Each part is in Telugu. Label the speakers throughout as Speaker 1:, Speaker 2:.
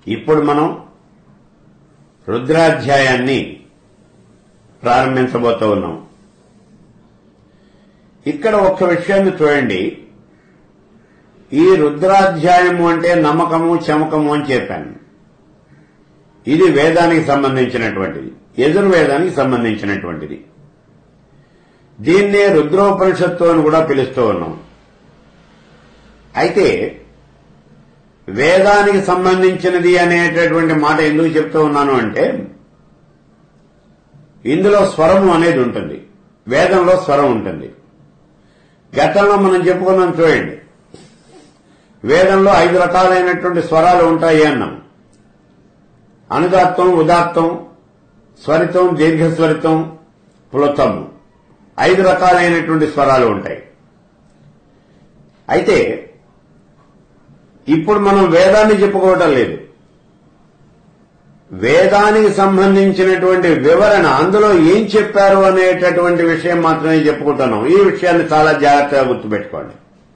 Speaker 1: ఇప్పుడు మనం రుద్రాధ్యాయాన్ని ప్రారంభించబోతూ ఉన్నాం ఇక్కడ ఒక్క విషయాన్ని చూడండి ఈ రుద్రాధ్యాయము అంటే నమ్మకము చమకము అని చెప్పాను ఇది వేదానికి సంబంధించినటువంటిది యజుర్వేదానికి సంబంధించినటువంటిది దీన్నే రుద్రోపనిషత్తు అని కూడా పిలుస్తూ ఉన్నాం అయితే వేదానికి సంబంధించినది అనేటటువంటి మాట ఎందుకు చెప్తూ ఉన్నాను అంటే ఇందులో స్వరము అనేది ఉంటుంది వేదంలో స్వరం ఉంటుంది గతంలో మనం చెప్పుకున్నాం చూడండి వేదంలో ఐదు రకాలైనటువంటి స్వరాలు ఉంటాయి అన్నాం అనుదాత్తం ఉదాత్తం స్వరితం దీర్ఘస్వరితం ప్లుతం ఐదు రకాలైనటువంటి స్వరాలు ఉంటాయి అయితే ఇప్పుడు మనం వేదాన్ని చెప్పుకోవటం లేదు వేదానికి సంబంధించినటువంటి వివరణ అందులో ఏం చెప్పారు అనేటటువంటి విషయం మాత్రమే చెప్పుకుంటున్నాం ఈ విషయాన్ని చాలా జాగ్రత్తగా గుర్తుపెట్టుకోండి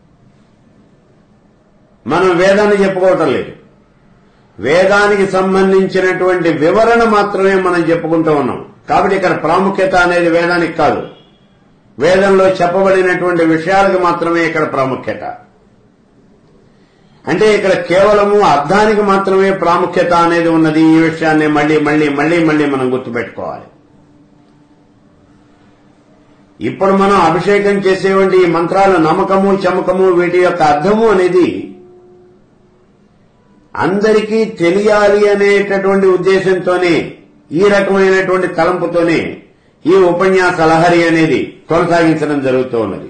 Speaker 1: మనం వేదాన్ని చెప్పుకోవటం లేదు వేదానికి సంబంధించినటువంటి వివరణ మాత్రమే మనం చెప్పుకుంటూ ఉన్నాం కాబట్టి ఇక్కడ ప్రాముఖ్యత అనేది వేదానికి కాదు వేదంలో చెప్పబడినటువంటి విషయాలకు మాత్రమే ఇక్కడ ప్రాముఖ్యత అంటే ఇక్కడ కేవలము అర్థానికి మాత్రమే ప్రాముఖ్యత అనేది ఉన్నది ఈ విషయాన్ని మళ్ళీ మళ్ళీ మళ్ళీ మళ్ళీ మనం గుర్తుపెట్టుకోవాలి ఇప్పుడు మనం అభిషేకం చేసేవంటి ఈ మంత్రాల నమ్మకము చమకము వీటి యొక్క అర్థము అనేది అందరికీ తెలియాలి అనేటటువంటి ఉద్దేశంతోనే ఈ రకమైనటువంటి తలంపుతోనే ఈ ఉపన్యాస లహరి అనేది కొనసాగించడం జరుగుతూ ఉన్నది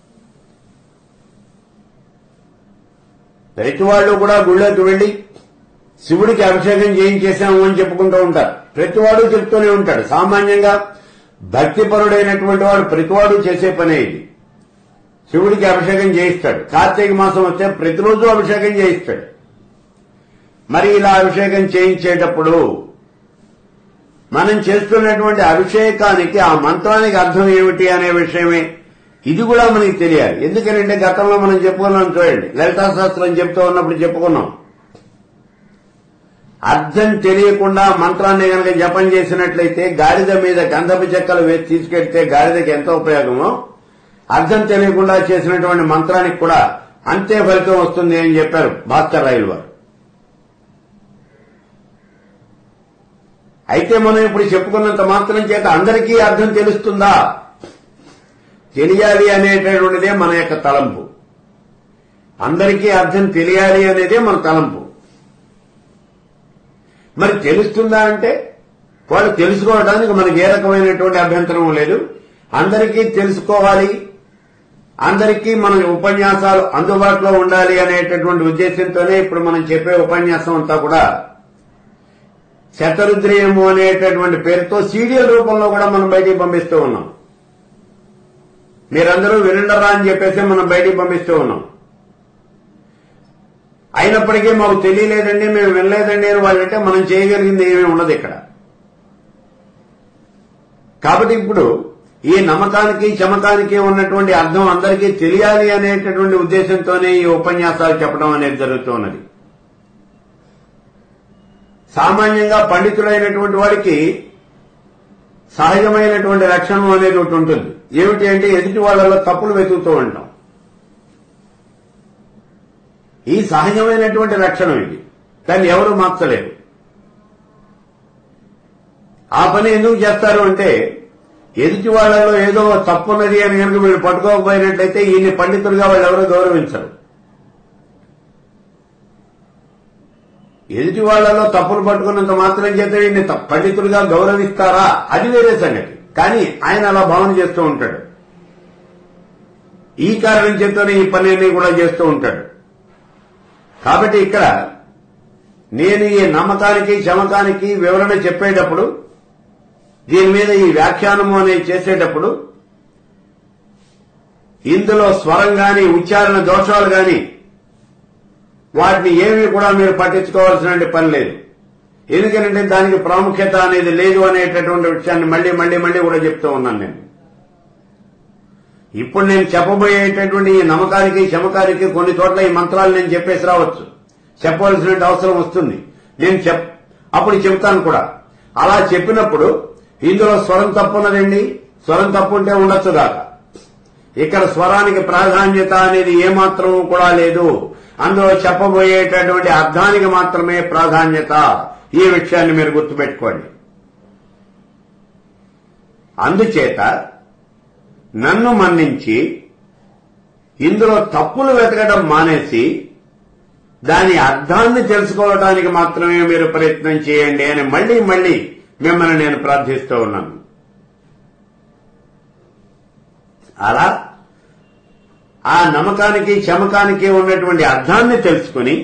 Speaker 1: ప్రతి వాళ్ళు కూడా గుళ్ళోకి వెళ్లి శివుడికి అభిషేకం చేయించేశాము అని చెప్పుకుంటూ ఉంటారు ప్రతివాడు చెప్తూనే ఉంటాడు సామాన్యంగా భక్తిపరుడైనటువంటి వాడు ప్రతివాడు చేసే పనే ఇది శివుడికి అభిషేకం చేయిస్తాడు కార్తీక మాసం వస్తే ప్రతిరోజు అభిషేకం చేయిస్తాడు మరి ఇలా అభిషేకం చేయించేటప్పుడు మనం చేస్తున్నటువంటి అభిషేకానికి ఆ మంత్రానికి అర్థం ఏమిటి అనే విషయమే ఇది కూడా మనకి తెలియాలి ఎందుకనంటే గతంలో మనం చెప్పుకున్నాం చూడండి లలితా శాస్త్రం చెప్తూ ఉన్నప్పుడు చెప్పుకున్నాం అర్థం తెలియకుండా మంత్రాన్ని కనుక జపం చేసినట్లయితే గాడిద మీద గంధపు చెక్కలు వేసి తీసుకెళ్తే గాడిదకి ఎంత ఉపయోగమో అర్థం తెలియకుండా చేసినటువంటి మంత్రానికి కూడా అంతే ఫలితం వస్తుంది అని చెప్పారు భాస్కర్ రాయలు వారు అయితే మనం ఇప్పుడు చెప్పుకున్నంత మాత్రం చేత అందరికీ అర్థం తెలుస్తుందా తెలియాలి అనేటటువంటిదే మన యొక్క తలంపు అందరికీ అర్థం తెలియాలి అనేదే మన తలంపు మరి తెలుస్తుందా అంటే వాళ్ళు తెలుసుకోవడానికి మనకి ఏ రకమైనటువంటి అభ్యంతరం లేదు అందరికీ తెలుసుకోవాలి అందరికీ మన ఉపన్యాసాలు అందుబాటులో ఉండాలి అనేటటువంటి ఉద్దేశంతోనే ఇప్పుడు మనం చెప్పే ఉపన్యాసం అంతా కూడా శతరుద్రియము అనేటటువంటి పేరుతో సీరియల్ రూపంలో కూడా మనం బయటికి పంపిస్తూ ఉన్నాం మీరందరూ వినండరా అని చెప్పేసి మనం బయటికి పంపిస్తూ ఉన్నాం అయినప్పటికీ మాకు తెలియలేదండి మేము వినలేదండి అని వాళ్ళంటే మనం చేయగలిగింది ఏమీ ఉండదు ఇక్కడ కాబట్టి ఇప్పుడు ఈ నమ్మకానికి చమకానికి ఉన్నటువంటి అర్థం అందరికీ తెలియాలి అనేటటువంటి ఉద్దేశంతోనే ఈ ఉపన్యాసాలు చెప్పడం అనేది జరుగుతూ ఉన్నది సామాన్యంగా పండితుడైనటువంటి వాడికి సహజమైనటువంటి లక్షణం అనేది ఒకటి ఉంటుంది ఏమిటి అంటే ఎదుటి వాళ్ళలో తప్పులు వెతుకుతూ ఉంటాం ఈ సహజమైనటువంటి లక్షణం ఇది దాన్ని ఎవరు మార్చలేరు ఆ పని ఎందుకు చేస్తారు అంటే ఎదుటి వాళ్ళలో ఏదో తప్పున్నది అని కనుక వీళ్ళు పట్టుకోకపోయినట్లయితే ఈయన్ని పండితులుగా వాళ్ళు ఎవరో గౌరవించరు ఎదుటి వాళ్లలో తప్పులు పట్టుకున్నంత మాత్రం చేత ఈయన్ని త- పండితులుగా గౌరవిస్తారా అది వేరే సంగతి కానీ ఆయన అలా భావన చేస్తూ ఉంటాడు ఈ కారణం చేతనే ఈ పని కూడా చేస్తూ ఉంటాడు కాబట్టి ఇక్కడ నేను ఈ నమ్మకానికి చమకానికి వివరణ చెప్పేటప్పుడు దీని మీద ఈ వ్యాఖ్యానము అనేది చేసేటప్పుడు ఇందులో స్వరం గాని ఉచ్చారణ దోషాలు గాని వాటిని ఏమీ కూడా మీరు పట్టించుకోవాల్సిన పని లేదు ఎందుకంటే దానికి ప్రాముఖ్యత అనేది లేదు అనేటటువంటి విషయాన్ని మళ్ళీ మళ్ళీ మళ్ళీ కూడా చెప్తూ ఉన్నాను నేను ఇప్పుడు నేను చెప్పబోయేటటువంటి ఈ నమ్మకానికి చమకానికి కొన్ని చోట్ల ఈ మంత్రాలు నేను చెప్పేసి రావచ్చు చెప్పవలసిన అవసరం వస్తుంది నేను చెప్ అప్పుడు చెప్తాను కూడా అలా చెప్పినప్పుడు ఇందులో స్వరం తప్పున్నదండి స్వరం తప్పు ఉంటే ఉండొచ్చు దాకా ఇక్కడ స్వరానికి ప్రాధాన్యత అనేది ఏమాత్రం కూడా లేదు అందులో చెప్పబోయేటటువంటి అర్థానికి మాత్రమే ప్రాధాన్యత ఈ విషయాన్ని మీరు గుర్తుపెట్టుకోండి అందుచేత నన్ను మన్నించి ఇందులో తప్పులు వెతకడం మానేసి దాని అర్థాన్ని తెలుసుకోవడానికి మాత్రమే మీరు ప్రయత్నం చేయండి అని మళ్లీ మళ్లీ మిమ్మల్ని నేను ప్రార్థిస్తూ ఉన్నాను అలా ఆ నమ్మకానికి చమకానికి ఉన్నటువంటి అర్థాన్ని తెలుసుకుని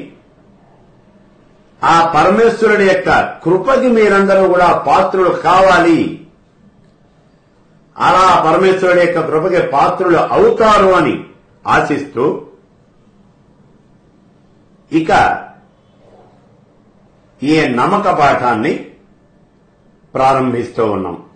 Speaker 1: ఆ పరమేశ్వరుడి యొక్క కృపకి మీరందరూ కూడా పాత్రులు కావాలి అలా పరమేశ్వరుడి యొక్క కృపకి పాత్రులు అవుతారు అని ఆశిస్తూ ఇక ఈ నమ్మక పాఠాన్ని ప్రారంభిస్తూ ఉన్నాం